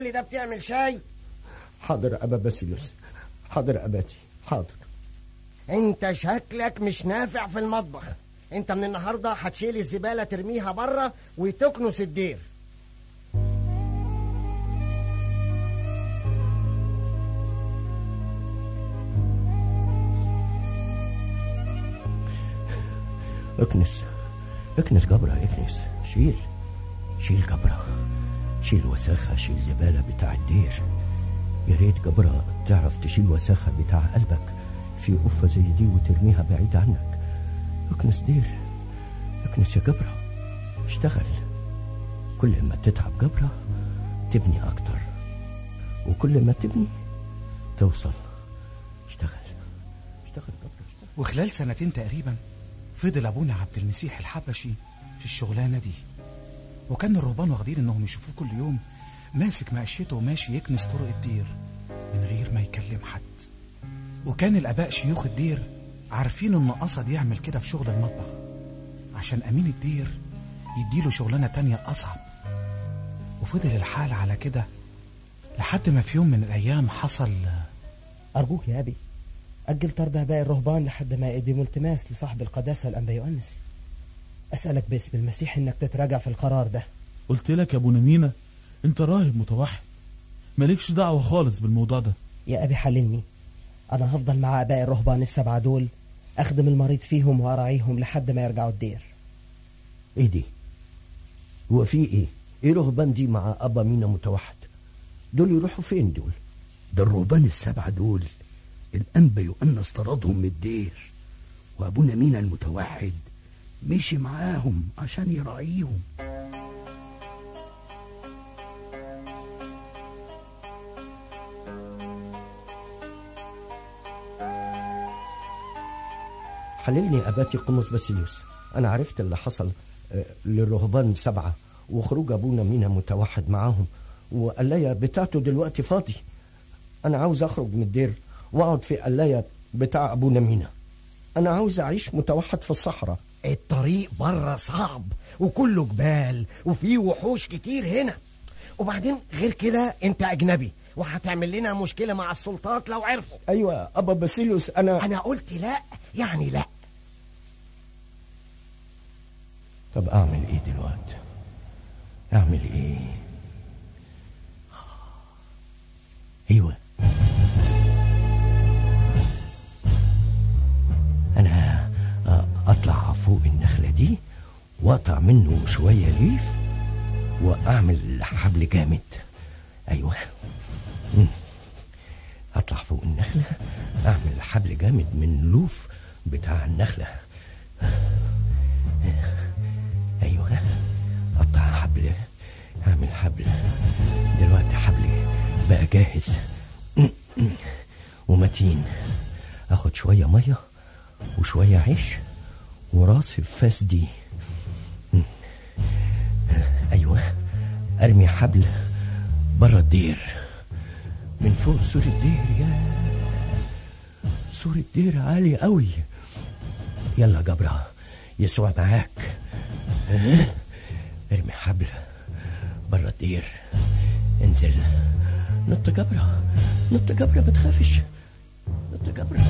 اللي ده بتعمل شاي حاضر أبا باسيليوس حاضر أباتي حاضر انت شكلك مش نافع في المطبخ انت من النهارده هتشيل الزباله ترميها بره وتكنس الدير اكنس اكنس جبرة اكنس شيل شيل جبرة شيل وساخة شيل زبالة بتاع الدير يا ريت جبرة تعرف تشيل وساخة بتاع قلبك في قفة زي دي وترميها بعيد عنك اكنس دير اكنس يا جبرة اشتغل كل ما تتعب جبرة تبني أكتر وكل ما تبني توصل اشتغل اشتغل جبرة اشتغل وخلال سنتين تقريبا فضل ابونا عبد المسيح الحبشي في الشغلانه دي وكان الرهبان واخدين انهم يشوفوه كل يوم ماسك مقشته وماشي يكنس طرق الدير من غير ما يكلم حد وكان الاباء شيوخ الدير عارفين انه قصد يعمل كده في شغل المطبخ عشان امين الدير يديله شغلانه تانية اصعب وفضل الحال على كده لحد ما في يوم من الايام حصل أرجوك يا أبي أجل طرد باقي الرهبان لحد ما يقدموا التماس لصاحب القداسة الأنبا يؤنس أسألك باسم المسيح إنك تتراجع في القرار ده قلت لك يا ابو نمينة انت راهب متوحد مالكش دعوة خالص بالموضوع ده يا أبي حللني أنا هفضل مع باقي الرهبان السبعة دول أخدم المريض فيهم وأراعيهم لحد ما يرجعوا الدير ايه دي هو في ايه ايه رهبان دي مع ابا مينا متوحد دول يروحوا فين دول ده الرهبان السبعة دول الأنبا يؤنس طردهم من الدير وأبونا مينا المتوحد مشي معاهم عشان يراعيهم حللني اباتي قمص باسيليوس انا عرفت اللي حصل آه، للرهبان سبعه وخروج ابونا مينا متوحد معاهم وقلاية بتاعته دلوقتي فاضي انا عاوز اخرج من الدير واقعد في قلاية بتاع ابونا مينا انا عاوز اعيش متوحد في الصحراء الطريق بره صعب وكله جبال وفيه وحوش كتير هنا وبعدين غير كده انت اجنبي وهتعمل لنا مشكله مع السلطات لو عرفوا ايوه ابا باسيليوس انا انا قلت لا يعني لا طب اعمل ايه دلوقتي اعمل ايه ايوه انا آه، اطلع فوق النخله دي واقطع منه شويه ليف واعمل حبل جامد ايوه مم. اطلع فوق النخله اعمل حبل جامد من اللوف بتاع النخله ايوه قطع حبل اعمل حبل دلوقتي حبلي بقى جاهز ومتين اخد شويه ميه وشويه عيش وراسي فاس دي ايوه ارمي حبل بره الدير من فوق سور الدير يا سور الدير عالي قوي يلا جبرة يسوع معاك ها؟ ارمي حبل بره الدير انزل نط جبرة نط جبرة ما تخافش نط جبرة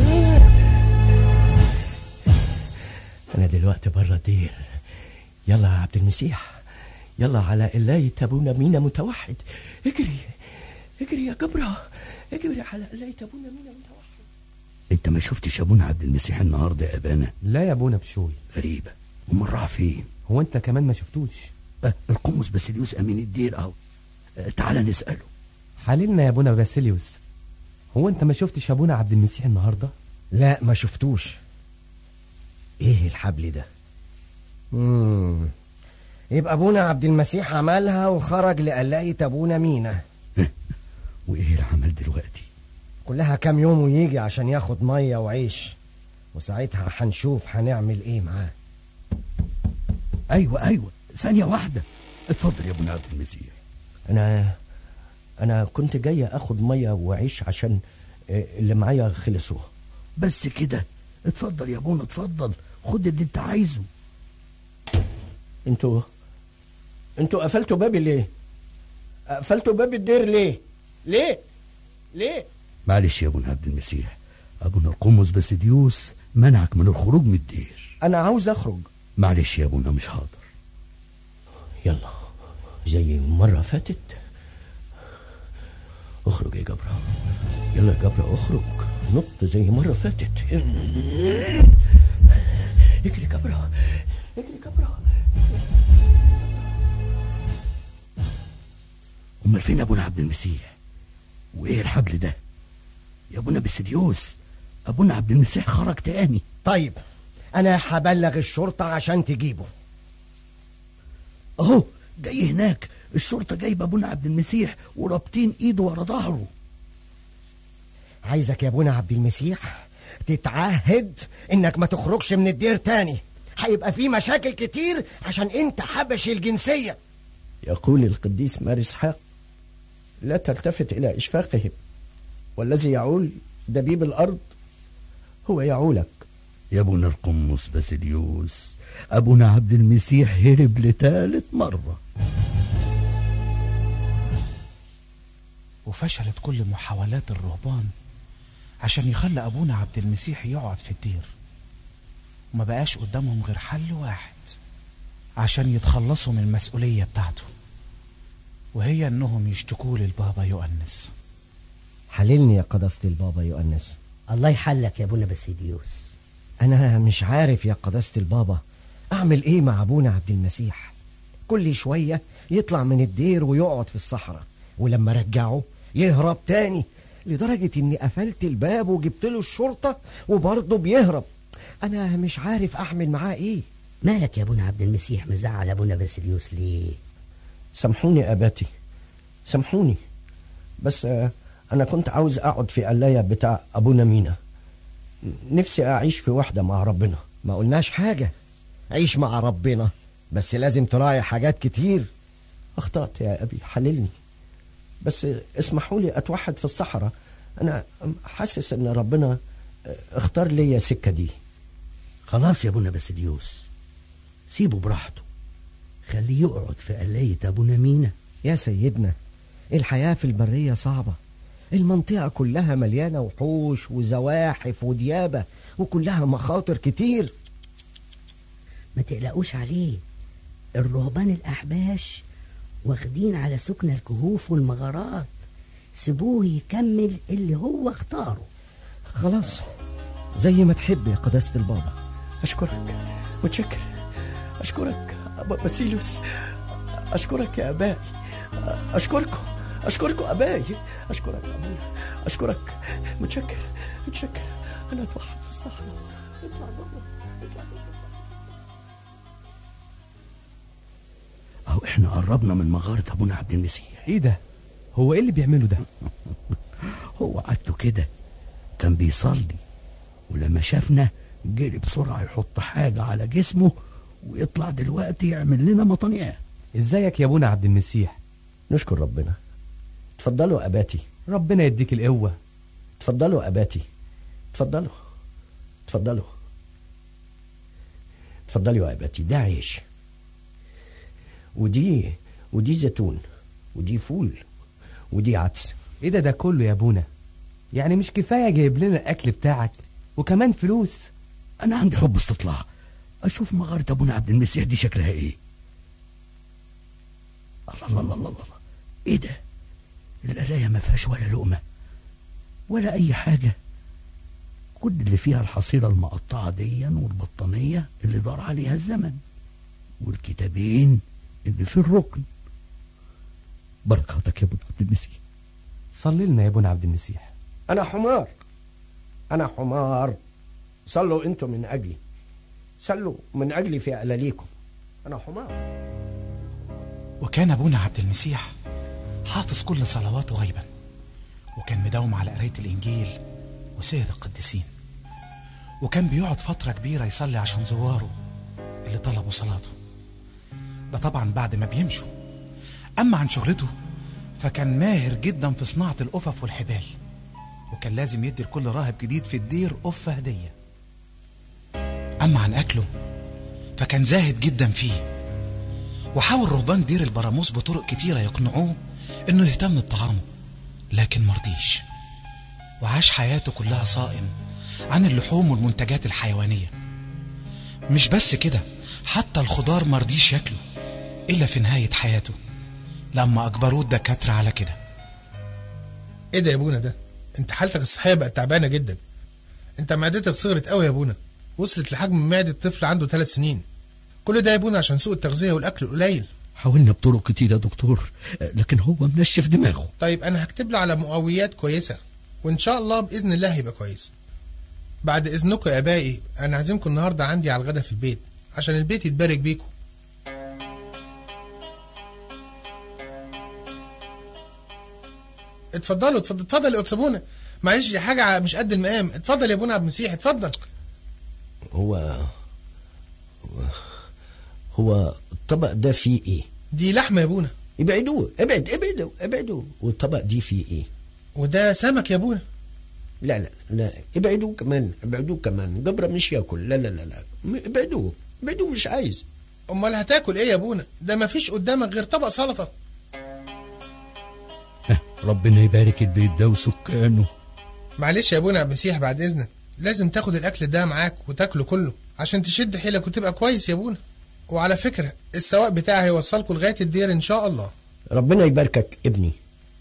انا دلوقتي بره الدير يلا يا عبد المسيح يلا على قلاية ابونا مينا متوحد اجري اجري يا جبرة اجري على قلاية ابونا مينا متوحد أنت ما شفتش أبونا عبد المسيح النهاردة يا أبانا لا يا ابونا بشوي غريبة أمال راح فين هو انت كمان ما شفتوش أه القمص باسيليوس أمين الدير أهو أه تعال نسأله حللنا يا ابونا باسيليوس هو انت ما شفتش ابونا عبد المسيح النهارده لا ما شفتوش ايه الحبل ده مم. يبقى ابونا عبد المسيح عملها وخرج لقلاية ابونا مينا وإيه العمل دلوقتي كلها كام يوم ويجي عشان ياخد ميه وعيش وساعتها هنشوف هنعمل ايه معاه أيوة أيوة ثانية واحدة اتفضل يا ابونا عبد المسيح انا انا كنت جاي اخد ميه وعيش عشان آه، اللي معايا خلصوا بس كده اتفضل يا ابونا اتفضل خد اللي انت عايزه انتوا انتوا قفلتوا بابي ليه قفلتوا باب الدير ليه ليه ليه معلش يا ابونا عبد المسيح ابونا القمص باسيديوس منعك من الخروج من الدير انا عاوز اخرج معلش يا ابونا مش حاضر يلا زي المرة فاتت اخرج يا جبرة يلا يا جبرة اخرج نط زي مرة فاتت اجري جبرة اجري جبرة امال فين ابونا عبد المسيح وايه الحبل ده يا ابونا باسيديوس ابونا عبد المسيح خرج تاني طيب انا هبلغ الشرطة عشان تجيبه اهو جاي هناك الشرطه جايبه ابونا عبد المسيح ورابطين ايده ورا ظهره عايزك يا ابونا عبد المسيح تتعهد انك ما تخرجش من الدير تاني هيبقى في مشاكل كتير عشان انت حبشي الجنسية يقول القديس مار اسحاق لا تلتفت الى اشفاقهم والذي يعول دبيب الارض هو يعولك يا ابونا القمص باسيليوس ابونا عبد المسيح هرب لثالث مره وفشلت كل محاولات الرهبان عشان يخلي أبونا عبد المسيح يقعد في الدير وما بقاش قدامهم غير حل واحد عشان يتخلصوا من المسؤولية بتاعته وهي إنهم يشتكوا للبابا يؤنس حللني يا قداسة البابا يؤنس الله يحلك يا ابونا بسيديوس انا مش عارف يا قداسة البابا اعمل ايه مع ابونا عبد المسيح كل شوية يطلع من الدير ويقعد في الصحراء ولما رجعه يهرب تاني لدرجة اني قفلت الباب وجبت له الشرطة وبرضه بيهرب انا مش عارف اعمل معاه ايه مالك يا ابونا عبد المسيح مزعل ابونا بسيديوس ليه سامحوني اباتي سامحوني بس آه، انا كنت عاوز اقعد في قلاية بتاع ابونا مينا نفسي اعيش في وحدة مع ربنا ما قلناش حاجة عيش مع ربنا بس لازم تراعي حاجات كتير اخطأت يا ابي حللني بس اسمحوا لي اتوحد في الصحراء انا حاسس ان ربنا اختار لي السكة دي خلاص يا ابونا باسيليوس سيبه براحته خليه يقعد في قلاية ابونا مينا يا سيدنا الحياة في البرية صعبة المنطقة كلها مليانة وحوش وزواحف وديابة وكلها مخاطر كتير ما تقلقوش عليه الرهبان الأحباش واخدين على سكن الكهوف والمغارات سيبوه يكمل اللي هو اختاره خلاص زي ما تحب يا قداسة البابا اشكرك متشكر اشكرك ابا باسيلوس اشكرك يا اباي اشكركم اشكركم اباي اشكرك ابويا اشكرك متشكر متشكر انا اتوحد في الصحراء اطلع بره اطلع بره اهو احنا قربنا من مغارة ابونا عبد المسيح ايه ده هو ايه اللي بيعمله ده هو عادته كده كان بيصلي ولما شافنا جري بسرعة يحط حاجة على جسمه ويطلع دلوقتي يعمل لنا مطنيات ازيك يا ابونا عبد المسيح نشكر ربنا اتفضلوا اباتي ربنا يديك القوة اتفضلوا اباتي اتفضلوا اتفضلوا اتفضلوا يا اباتي ده عيش ودي ودي زيتون ودي فول ودي عدس ايه ده ده كله يا ابونا يعني مش كفاية جايب لنا الاكل بتاعك وكمان فلوس انا عندي حب استطلاع اشوف مغارة ابونا عبد المسيح دي شكلها ايه الله الله الله الله, الله. ايه ده القلاية ما فيهاش ولا لقمة ولا اي حاجة كل اللي فيها الحصيرة المقطعة ديا والبطانية اللي دار عليها الزمن والكتابين اللي في الركن بركاتك يا ابو عبد المسيح صلي لنا يا ابونا عبد المسيح انا حمار انا حمار صلوا انتم من اجلي صلوا من اجلي في قلاليكم انا حمار وكان أبونا عبد المسيح حافظ كل صلواته غيبا وكان مداوم على قراية الإنجيل وسير القديسين وكان بيقعد فترة كبيرة يصلي عشان زواره اللي طلبوا صلاته ده طبعا بعد ما بيمشوا أما عن شغلته فكان ماهر جدا في صناعة القفف والحبال وكان لازم يدي لكل راهب جديد في الدير قفة هدية أما عن أكله فكان زاهد جدا فيه وحاول رهبان دير البراموس بطرق كتيرة يقنعوه إنه يهتم بطعامه لكن مرضيش وعاش حياته كلها صائم عن اللحوم والمنتجات الحيوانية مش بس كده حتى الخضار مرضيش ياكله إلا في نهاية حياته لما أجبروه الدكاترة على كده ايه ده يا ابونا ده انت حالتك الصحيه بقت تعبانه جدا انت معدتك صغرت قوي يا ابونا وصلت لحجم معده طفل عنده ثلاث سنين كل ده يا ابونا عشان سوء التغذيه والاكل القليل حاولنا بطرق كتير يا دكتور لكن هو منشف دماغه طيب انا هكتب له على مقويات كويسه وان شاء الله باذن الله هيبقى كويس بعد اذنكم يا ابائي انا عازمكم النهارده عندي على الغدا في البيت عشان البيت يتبارك بيكم اتفضلوا اتفضل اتفضل يا ابونا معلش دي حاجه مش قد المقام اتفضل يا ابونا عبد المسيح اتفضل هو هو- هو الطبق ده فيه ايه دي لحمه يا ابونا ابعدوه ابعد ابعدوا ابعدوا والطبق دي فيه ايه وده سمك يا ابونا لا لا لا ابعدوه كمان ابعدوه كمان جبرة مش ياكل لا لا لا لا م- ابعدوه ابعدوه مش عايز امال هتاكل ايه يا ابونا ده مفيش قدامك غير طبق سلطه ربنا يبارك البيت ده وسكانه معلش يا ابونا عبد المسيح بعد اذنك لازم تاخد الاكل ده معاك وتاكله كله عشان تشد حيلك وتبقى كويس يا ابونا وعلى فكره السواق بتاعي هيوصلكم لغايه الدير ان شاء الله ربنا يباركك ابني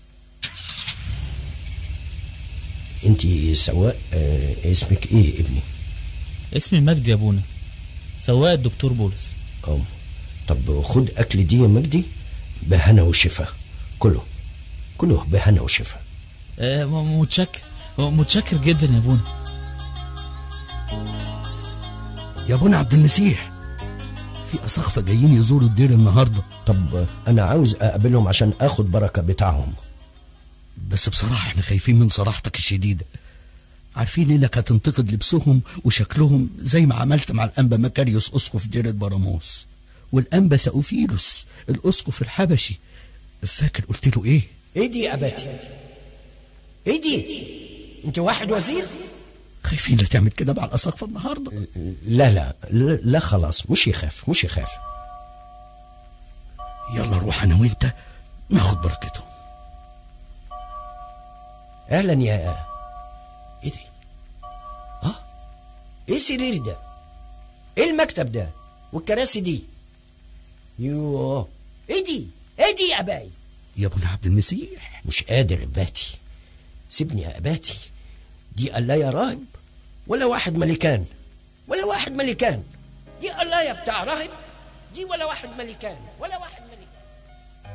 انت سواق آه اسمك ايه ابني اسمي مجدي يا ابونا سواق الدكتور بولس اه طب خد اكل دي يا مجدي بهنا وشفا كله كله بهنا وشفا آه م- متشكر متشكر جدا يا ابونا يا ابونا عبد المسيح في أساقفة جايين يزوروا الدير النهاردة طب انا عاوز اقابلهم عشان اخد بركه بتاعهم بس بصراحة احنا خايفين من صراحتك الشديدة عارفين انك هتنتقد لبسهم وشكلهم زي ما عملت مع الانبا مكاريوس اسقف دير البراموس والانبا ساوفيلوس الاسقف الحبشي فاكر قلت له ايه ايه دي يا اباتي ايه دي انت واحد وزير خايفين لا تعمل كده مع الاساقفة النهاردة لا لا لا, لا خلاص مش يخاف مش يخاف يلا نروح انا وانت ناخد بركتهم اهلا يا ايه دي اه ايه السرير ده ايه المكتب ده والكراسي دي يوه ايه دي ايه دي يا اباي يا ابونا عبد المسيح مش قادر اباتي سيبني يا اباتي دي قلاية راهب ولا واحد ملكان ولا واحد ملكان دي قلاية بتاع راهب دي ولا واحد ملكان ولا واحد